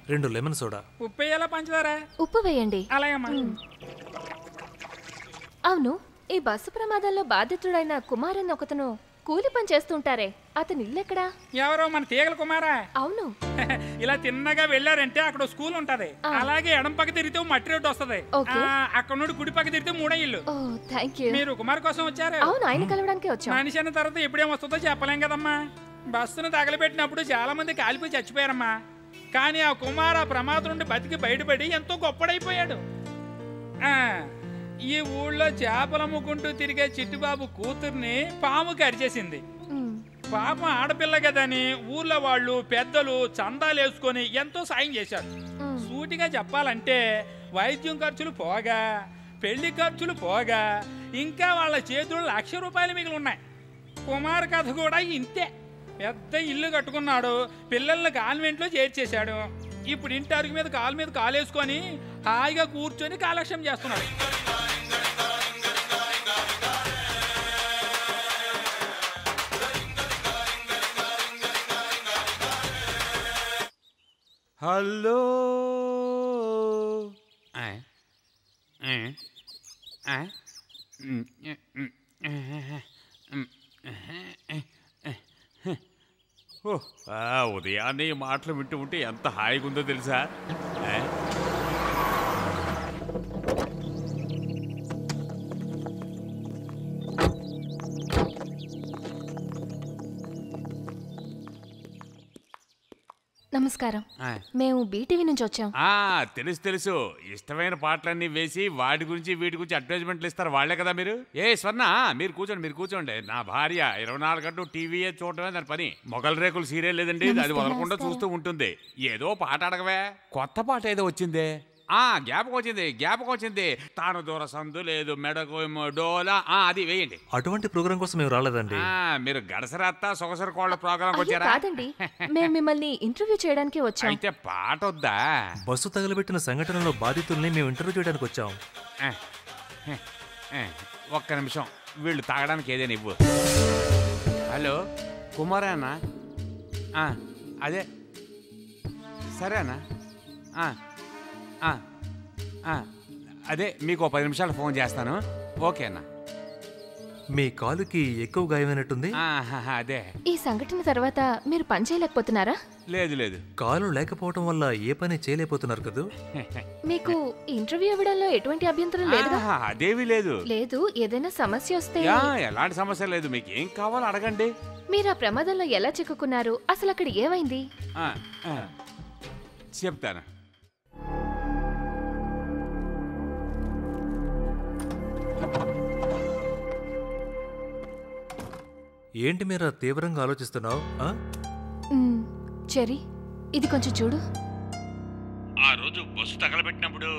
రెండు lemon soda ఉప్పు వేయాలా పంచదారా ఉప్పు వేయండి అలాగమ్మా అవును ఈ బస్సు ప్రమాదంలో బాధితుడైన కుమార్ అన్న ఒకతను కూలి పని చేస్తుంటారే అతని ఇల్లెక్కడా ఎవరో మన తీగల కుమారా అవును ఇలా తిన్నగా వెళ్ళారంటే అక్కడ ఓ స్కూల్ ఉంటది ఆ. అలాగే ఎడం పక్క తిరిగితే ఓ మట్టి రోడ్డు వస్తది ఓకే. ఆ, అక్కడ నుండి కుడి పక్క తిరిగితే మూడో ఇల్లు ఓ థ్యాంక్ యూ మీరు కుమార్ కోసం వచ్చారు అవును ఆయన కలవడానికి వచ్చాం మనిషి అన్న తర్వాత ఎప్పుడేం వస్తుందో చెప్పలేం కదమ్మా బస్సును తగలబెట్టినప్పుడు చాలా మంది కాలిపోయి చచ్చిపోయారమ్మా కానీ ఆ కుమార్ ఆ ప్రమాదం నుండి బతికి బయటపడి ఎంతో గొప్పడైపోయాడు ఆ, ఈ ఊళ్ళో చేపలు అమ్ముకుంటూ తిరిగే చిట్టుబాబు కూతుర్ని పాము కరిచేసింది మ్, పాపం ఆడపిల్ల కదని ఊర్లో వాళ్ళు పెద్దలు చందాలు వేసుకొని ఎంతో సాయం చేశారు మ్. సూటిగా చెప్పాలంటే వైద్యం ఖర్చులు పోగా పెళ్లి ఖర్చులు పోగా ఇంకా వాళ్ళ చేతుల్లో లక్ష రూపాయలు మిగిలి ఉన్నాయి కుమార్ కథ కూడా ఇంతే పెద్ద ఇల్లు కట్టుకున్నాడు పిల్లల్ని కాన్వెంట్లో చేర్చేశాడు ఇప్పుడు ఇంటి అరుగు మీద కాలు మీద కాలేసుకొని హాయిగా కూర్చొని కాలక్షేపం చేస్తున్నాడు హలో ఓ, ఆ, ఉదయాన్నే ఈ మాటలు వింటూ ఉంటే ఎంత హాయిగా ఉందో తెలుసా ఆ? నమస్కారం ఆ. మేము బీటీవీ నుంచి వచ్చాం ఆ, తెలుసు తెలుసు ఇష్టమైన పాటలన్నీ వేసి వాటి గురించి వీటి గురించి అడ్వర్టైజ్మెంట్లు ఇస్తారు వాళ్ళే కదా మీరు ఏ స్వర్ణ మీరు కూర్చోండి మీరు కూర్చోండి నా భార్య ఇరవై నాలుగు గంటలు టీవీయే చూడటమే దాని పని మొగల్ రేకులు సీరియల్ లేదండి అది నమస్తే, వదలకుండా నమస్కారం. చూస్తూ ఉంటుంది ఏదో పాట అడగవే కొత్త పాట ఏదో వచ్చిందే ఆ జ్ఞాపకం వచ్చింది జ్ఞాపకం వచ్చింది తాను దూర సందు లేదు మెడకు ఏమో డోలా ఆ అది వేయండి అటువంటి ప్రోగ్రాం కోసం మేము రాలేదండి ఆ మీరు గడసరత్త సొగసర కోళ్ళ ప్రోగ్రాంకి అయ్యో వచ్చారా కాదండి మేము మిమ్మల్ని ఇంటర్వ్యూ చేయడానికి వచ్చాం అయితే పాట వద్దా బస్సు తగలబెట్టిన సంఘటనలో బాధితుల్ని మేము ఇంటర్వ్యూ చేయడానికి వచ్చాం ఆ, ఆ, ఆ, ఒక్క నిమిషం వీళ్ళు తాగడానికి ఏదైనా ఇవ్వు హలో కుమారా అన్న ఆ, అదే సరే అన్న ఆ, ఆ, ఆ, అదే మీకు ఓ పది నిమిషాలు ఫోన్ చేస్తాను ఓకే అన్న మీ కాలుకి ఎక్కువ గాయమైనట్టుంది ఆ, అదే ఈ సంఘటన తర్వాత మీరు పని చేయలేకపోతున్నారా లేదు లేదు కాలు లేకపోవటం వల్ల ఏ పని చేయలేకపోతున్నారు కదూ మీకు ఇంటర్వ్యూ ఇవ్వడంలో ఎటువంటి అభ్యంతరం లేదుగా ఆ, అదేమీ లేదు లేదు ఏదైనా సమస్య వస్తే యా ఎలాంటి సమస్య లేదు మీకు ఏం కావాలో అడగండి మీరు ఆ ప్రమాదంలో ఎలా చిక్కుకున్నారు అసలు అక్కడ ఏమైంది ఆ, ఆ, చెప్తాను ఏంటి మీరా తీవ్రంగా ఆలోచిస్తున్నావు ఆ? మ్, చెరి ఇది కొంచెం చూడు ఆ రోజు బస్సు తగలబెట్టినప్పుడు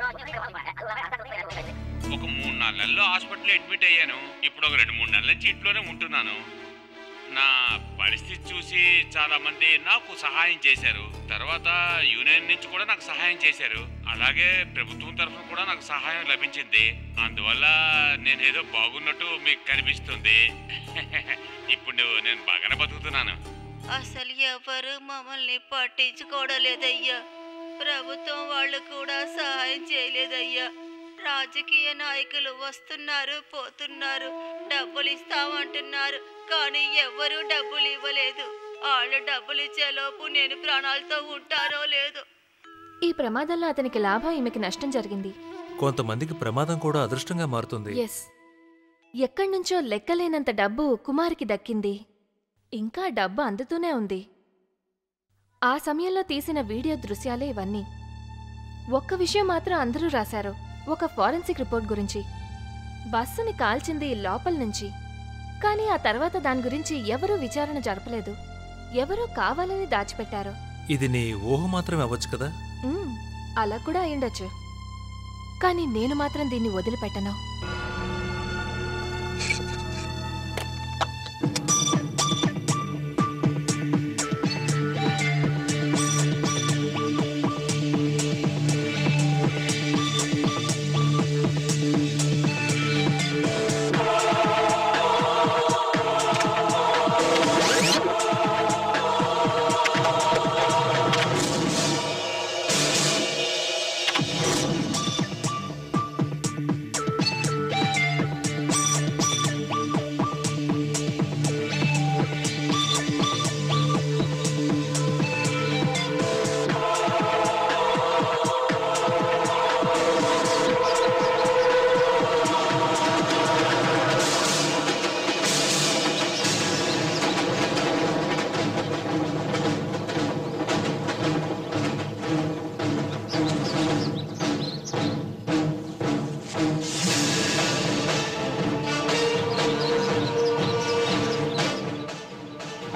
ఒక మూడు నాలుగు నెలలు హాస్పిటల్లో అడ్మిట్ అయ్యాను ఇప్పుడు ఒక రెండు మూడు నెలల నుంచి ఇంట్లోనే ఉంటున్నాను నా పరిస్థితి చూసి చాలా మంది నాకు సహాయం చేశారు తర్వాత యూనియన్ నుంచి కూడా నాకు సహాయం చేశారు అలాగే ప్రభుత్వం తరఫున కూడా నాకు సహాయం లభించింది అందువల్ల నేనేదో బాగున్నట్టు మీకు కనిపిస్తుంది ఇప్పుడు నేను బాగానే బతుకుతున్నాను అసలు ఎవరు మమ్మల్ని పట్టించుకోవడం లేదయ్యా ప్రభుత్వం వాళ్ళు కూడా సహాయం చేయలేదయ్యా రాజకీయ నాయకులు వస్తున్నారు పోతున్నారు డబ్బులు ఇస్తామంటున్నారు కానీ ఎవరు డబ్బులు ఇవ్వలేదు వాళ్ళు డబ్బులు ఇచ్చేలోపు నేను ప్రాణాలతో ఉంటారో లేదో ఈ ప్రమాదంలో అతనికి లాభం ఈమెకి నష్టం జరిగింది కొంతమందికి ప్రమాదం కూడా అదృష్టంగా మారుతుంది ఎస్ ఎక్కడి నుంచో లెక్కలేనంత డబ్బు కుమార్కి దక్కింది ఇంకా డబ్బు అందుతూనే ఉంది ఆ సమయంలో తీసిన వీడియో దృశ్యాలే ఇవన్నీ ఒక్క విషయం మాత్రం అందరూ రాశారు ఒక ఫారెన్సిక్ రిపోర్ట్ గురించి బస్సుని కాల్చింది లోపల నుంచి కానీ ఆ తర్వాత దాని గురించి ఎవరూ విచారణ జరపలేదు ఎవరో కావాలని దాచిపెట్టారు ఇది నీ ఊహ మాత్రమే అవ్వచ్చు కదా మ్మ్, అలా కూడా అయ్యుండొచ్చు కానీ నేను మాత్రం దీన్ని వదిలిపెట్టను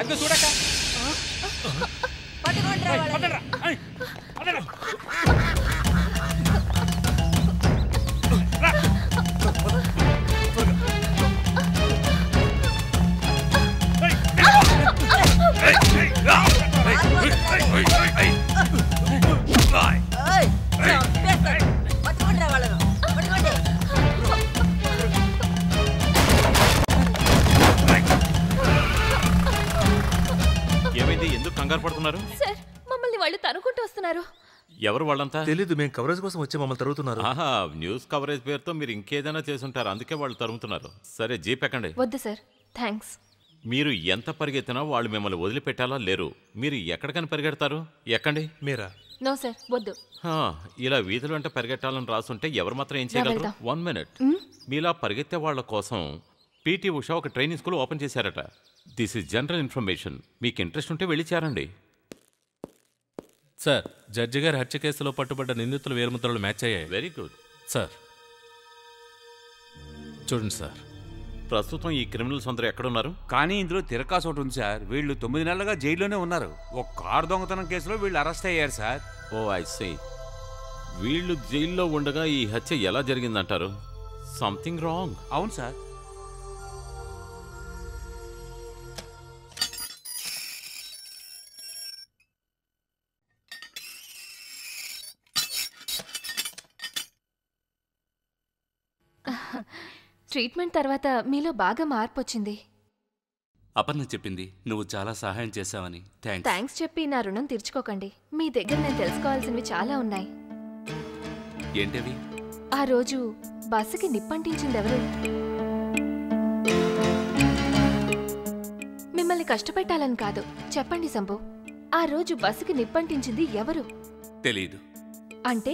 సరిగ్గా చూడక పట్టుకోండి ఏయ్, వదలరా. ఏయ్, వదలరా. రా. పట్టుకోండి వాళ్ళను పట్టుకోండి ఏమైంది ఎందుకు కంగారు పడుతున్నారు సార్ మమ్మల్ని వాళ్ళు తనుకుంటూ వస్తున్నారు ఎవరు వాళ్ళంతా తెలీదు మేము కవరేజ్ కోసం వచ్చి మమ్మల్ని తరుగుతున్నారు ఆహా న్యూస్ కవరేజ్ పేరుతో మీరు ఇంకేదైనా చేసుంటారు అందుకే వాళ్ళు తరుముతున్నారు సరే జీప్ ఎక్కండి వద్దు సార్ థ్యాంక్స్ మీరు ఎంత పరిగెత్తినా వాళ్ళు మిమ్మల్ని వదిలిపెట్టాలా లేరు మీరు ఎక్కడికని పరిగెడతారు ఎక్కండి మీరా నో సార్ వద్దు హా, ఇలా వీధులు వెంట పరిగెట్టాలని రాసుంటే ఎవరు మాత్రం ఏం చేయగలరు వెళ్దాం. వన్ మినిట్ మీలా పరిగెత్తే వాళ్ళ కోసం పీటీ ఉషా ఒక ట్రైనింగ్ స్కూల్ ఓపెన్ చేశారట దిస్ ఇస్ జనరల్ ఇన్ఫర్మేషన్ మీకు ఇంట్రెస్ట్ ఉంటే వెళ్ళి చేరండి సార్ జడ్జి గారి హత్య కేసులో పట్టుబడ్డ నిందితుల వేలుముద్రలు మ్యాచ్ అయ్యాయి వెరీ గుడ్ సార్ చూడండి సార్ ప్రస్తుతం ఈ క్రిమినల్స్ అందరూ ఎక్కడున్నారు కానీ ఇందులో తిరకాసు ఒకటి ఉంది సార్ వీళ్ళు తొమ్మిది నెలలుగా జైల్లోనే ఉన్నారు ఒక కారు దొంగతనం కేసులో వీళ్ళు అరెస్ట్ అయ్యారు సార్ ఓ ఐ సీ వీళ్ళు జైల్లో ఉండగా ఈ హత్య ఎలా జరిగిందంటారు సంథింగ్ రాంగ్ అవును సార్ ట్రీట్మెంట్ తర్వాత మీలో బాగా మార్పు వచ్చింది అపర్ణ చెప్పింది నువ్వు చాలా సహాయం చేశావని థ్యాంక్స్ థ్యాంక్స్ చెప్పి నా రుణం తీర్చుకోకండి మీ దగ్గర నేను తెలుసుకోవాల్సినవి చాలా ఉన్నాయి ఏంటవి ఆ రోజు బస్సుకి నిప్పంటించింది ఎవరు మిమ్మల్ని కష్టపెట్టాలని కాదు చెప్పండి శంభు ఆ రోజు బస్సుకి నిప్పంటించింది ఎవరు తెలియదు అంటే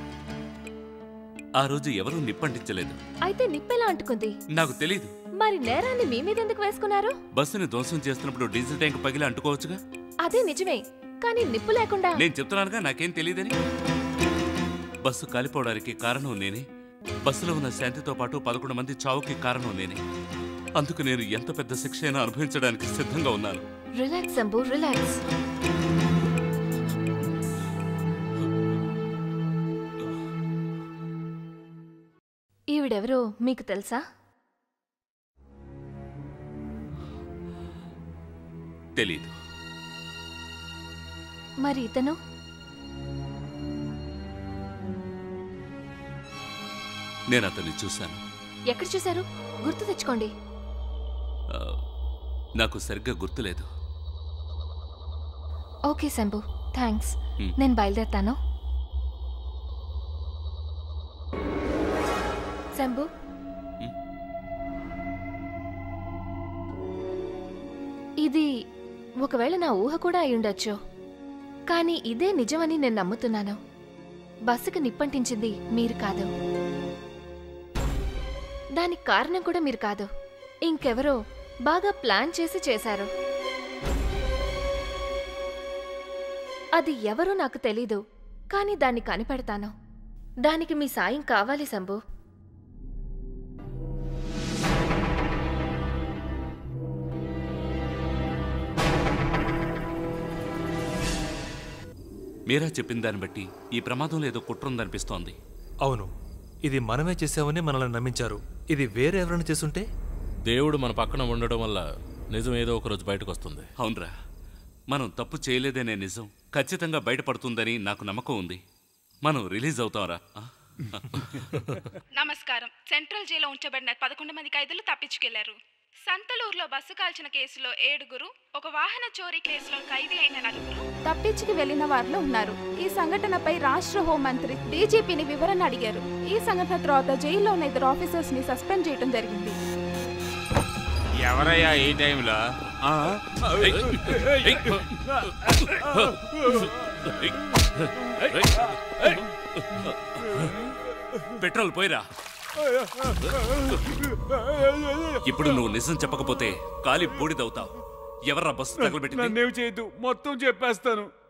ఆ రోజు ఎవరూ నిప్పంటించలేదు అయితే నిప్పెలా అంటుకుంది నాకు తెలీదు మరి నేరాన్ని మీ మీద ఎందుకు వేసుకున్నారు బస్సుని ధ్వంసం చేస్తున్నప్పుడు డీజిల్ ట్యాంక్ పగిలి అంటుకోవచ్చుగా అదే నిజమే కానీ నిప్పు లేకుండా నేను చెప్తున్నానుగా నాకేం తెలియదని బస్సు కాలిపోవడానికి కారణం నేనే బస్సులో ఉన్న శాంతితో పాటు పదకొండు మంది చావుకి కారణం నేనే అందుకు నేను ఎంత పెద్ద శిక్ష అయినా అనుభవించడానికి సిద్ధంగా ఉన్నాను రిలాక్స్ శంభు రిలాక్స్ ఈవిడెవరో మీకు తెలుసా తెలీదు మరి ఇతను నేను అతన్ని చూశాను ఎక్కడ చూశారు గుర్తు తెచ్చుకోండి ఆ, నాకు సరిగ్గా గుర్తులేదు ఓకే శంభు థ్యాంక్స్ Hmm. నేను బయలుదేరుతాను శంభు Hmm. ఇది ఒకవేళ నా ఊహ కూడా అయి ఉండొచ్చు కానీ ఇదే నిజమని నేను నమ్ముతున్నాను బస్సుకి నిప్పంటించింది మీరు కాదు దానికి కారణం కూడా మీరు కాదు ఇంకెవరో బాగా ప్లాన్ చేసి చేశారు అది ఎవరో నాకు తెలీదు కానీ దాన్ని కనిపెడతాను దానికి మీ సాయం కావాలి శంభు మీరా చెప్పిన దాన్ని బట్టి ఈ ప్రమాదంలో ఏదో కుట్ర ఉందనిపిస్తోంది అవును ఇది మనమే చేసామని మనల్ని నమ్మించారు ఇది వేరే ఎవరైనా చేసుంటే దేవుడు మన పక్కన ఉండడం వల్ల నిజం ఏదో ఒక రోజు బయటకు వస్తుంది అవునరా మనం తప్పు చేయలేదనే నిజం ఖచ్చితంగా బయటపడుతుందని నాకు నమ్మకం ఉంది మనం రిలీజ్ అవుతాంరా ఆ? నమస్కారం సెంట్రల్ జైల్లో ఉంచబడిన పదకొండు మంది ఖైదీలు తప్పించుకెళ్లారు సంతలూరులో బస్సు కాల్చిన కేసులో ఏడుగురు ఒక వాహన చోరీ కేసులో ఖైదీ అయిన నలుగురు తప్పించుకు వెళ్లిన వారిలో ఉన్నారు ఈ సంఘటనపై రాష్ట్ర హోంమంత్రి డీజీపీని వివరణ అడిగారు ఈ సంఘటన తర్వాత జైల్లో ఉన్న ఇద్దరు ఆఫీసర్స్ ని సస్పెండ్ చేయడం జరిగింది ఎవరయ్యా ఈ టైంలో ఆ? పెట్రోల్ పోయిరా ఇప్పుడు నువ్వు నిజం చెప్పకపోతే కాలి బూడిదవుతావు ఎవర్రా బస్సు తగలబెట్టింది నన్నేం చేయొద్దు మొత్తం చెప్పేస్తాను